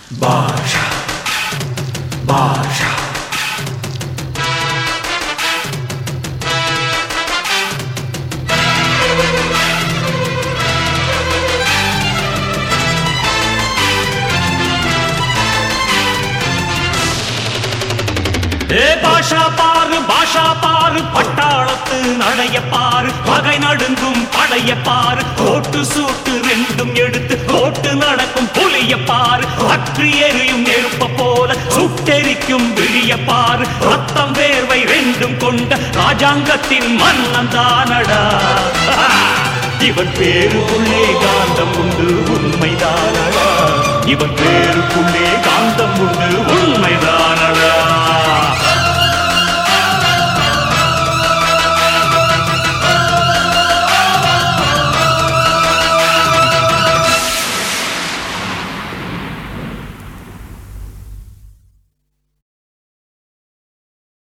பாஷா பாஷா ஏ பாஷா பாரு பாஷா பாரு பட்டாளத்து நடைய பாரு பகை நடுங்கும் படைய பாரு கோட்டு சூட்டு ரெண்டும் எடுத்து கோட்டு நடக்கும் புலிய பாரு பற்றி எரியும் நெருப்ப போல சுட்டெரிக்கும் விழிய பாரு ரத்தம் வேர்வை ரெண்டும் கொண்ட ராஜாங்கத்தின் மன்னன் தானடா இவன் பேருக்குள்ளே காந்தம் உண்டு உண்மைதானடா இவன் பேருக்குள்ளே காந்தம் உண்டு உண்மைதானடா